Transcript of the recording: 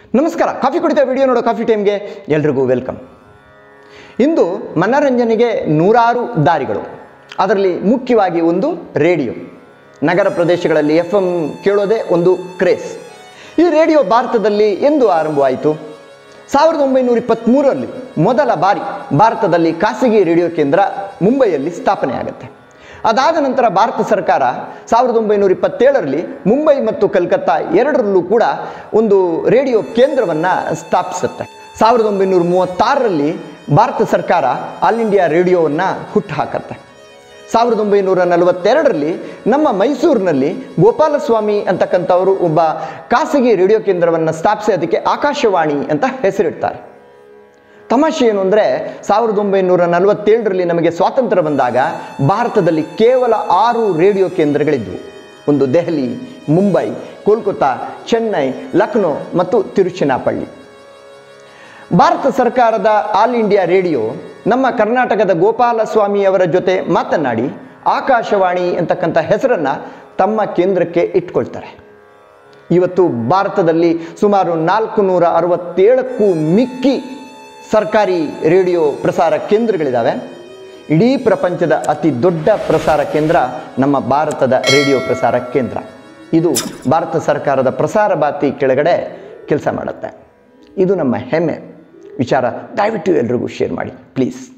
ನಮಸ್ಕಾರ ಕಾಫಿ ಕುಡಿತ ವಿಡಿಯೋ ನೋಡೋ ಕಾಫಿ ಟೈಮ್ಗೆ ಎಲ್ರಿಗೂ ವೆಲ್ಕಮ್ ಇಂದು ಮನರಂಜನೆಗೆ ನೂರಾರು ದಾರಿಗಳು ಅದರಲ್ಲಿ ಮುಖ್ಯವಾಗಿ ಒಂದು ರೇಡಿಯೋ ನಗರ ಪ್ರದೇಶಗಳಲ್ಲಿ ಎಫ್ ಎಂ ಕೇಳೋದೇ ಒಂದು ಕ್ರೇಸ್ ಈ ರೇಡಿಯೋ ಭಾರತದಲ್ಲಿ ಎಂದು ಆರಂಭವಾಯಿತು ಸಾವಿರದ ಒಂಬೈನೂರ ಇಪ್ಪತ್ತ್ಮೂರರಲ್ಲಿ ಮೊದಲ ಬಾರಿ ಭಾರತದಲ್ಲಿ ಖಾಸಗಿ ರೇಡಿಯೋ ಕೇಂದ್ರ ಮುಂಬೈಯಲ್ಲಿ ಸ್ಥಾಪನೆ ಆಗುತ್ತೆ ಅದಾದ ನಂತರ ಭಾರತ ಸರ್ಕಾರ ಸಾವಿರದ ಒಂಬೈನೂರ ಇಪ್ಪತ್ತೇಳರಲ್ಲಿ ಮುಂಬೈ ಮತ್ತು ಕಲ್ಕತ್ತಾ ಎರಡರಲ್ಲೂ ಕೂಡ ಒಂದು ರೇಡಿಯೋ ಕೇಂದ್ರವನ್ನು ಸ್ಥಾಪಿಸುತ್ತೆ ಸಾವಿರದ ಒಂಬೈನೂರ ಮೂವತ್ತಾರರಲ್ಲಿ ಭಾರತ ಸರ್ಕಾರ ಆಲ್ ಇಂಡಿಯಾ ರೇಡಿಯೋವನ್ನು ಹುಟ್ಟುಹಾಕತ್ತೆ ಸಾವಿರದ ಒಂಬೈನೂರ ನಲವತ್ತೆರಡರಲ್ಲಿ ನಮ್ಮ ಮೈಸೂರಿನಲ್ಲಿ ಗೋಪಾಲಸ್ವಾಮಿ ಅಂತಕ್ಕಂಥವರು ಒಬ್ಬ ಖಾಸಗಿ ರೇಡಿಯೋ ಕೇಂದ್ರವನ್ನು ಸ್ಥಾಪಿಸಿ ಅದಕ್ಕೆ ಆಕಾಶವಾಣಿ ಅಂತ ಹೆಸರಿಡ್ತಾರೆ ತಮಾಷೆ ಏನು ಅಂದರೆ ಸಾವಿರದ ಒಂಬೈನೂರ ನಲವತ್ತೇಳರಲ್ಲಿ ನಮಗೆ ಸ್ವಾತಂತ್ರ್ಯ ಬಂದಾಗ ಭಾರತದಲ್ಲಿ ಕೇವಲ ಆರು ರೇಡಿಯೋ ಕೇಂದ್ರಗಳಿದ್ವು ಒಂದು ದೆಹಲಿ ಮುಂಬೈ ಕೋಲ್ಕತ್ತಾ ಚೆನ್ನೈ ಲಕ್ನೋ ಮತ್ತು ತಿರುಚಿನಾಪಳ್ಳಿ ಭಾರತ ಸರ್ಕಾರದ ಆಲ್ ಇಂಡಿಯಾ ರೇಡಿಯೋ ನಮ್ಮ ಕರ್ನಾಟಕದ ಗೋಪಾಲಸ್ವಾಮಿಯವರ ಜೊತೆ ಮಾತನಾಡಿ ಆಕಾಶವಾಣಿ ಅಂತಕ್ಕಂಥ ಹೆಸರನ್ನು ತಮ್ಮ ಕೇಂದ್ರಕ್ಕೆ ಇಟ್ಕೊಳ್ತಾರೆ ಇವತ್ತು ಭಾರತದಲ್ಲಿ ಸುಮಾರು ನಾಲ್ಕು ನೂರ ಅರವತ್ತೇಳಕ್ಕೂ ಮಿಕ್ಕಿ ಸರ್ಕಾರಿ ರೇಡಿಯೋ ಪ್ರಸಾರ ಕೇಂದ್ರಗಳಿದ್ದಾವೆ ಇಡೀ ಪ್ರಪಂಚದ ಅತಿ ದೊಡ್ಡ ಪ್ರಸಾರ ಕೇಂದ್ರ ನಮ್ಮ ಭಾರತದ ರೇಡಿಯೋ ಪ್ರಸಾರ ಕೇಂದ್ರ ಇದು ಭಾರತ ಸರ್ಕಾರದ ಪ್ರಸಾರ ಭಾತಿ ಕೆಳಗಡೆ ಕೆಲಸ ಮಾಡುತ್ತೆ ಇದು ನಮ್ಮ ಹೆಮ್ಮೆ ವಿಚಾರ ದಯವಿಟ್ಟು ಎಲ್ರಿಗೂ ಶೇರ್ ಮಾಡಿ ಪ್ಲೀಸ್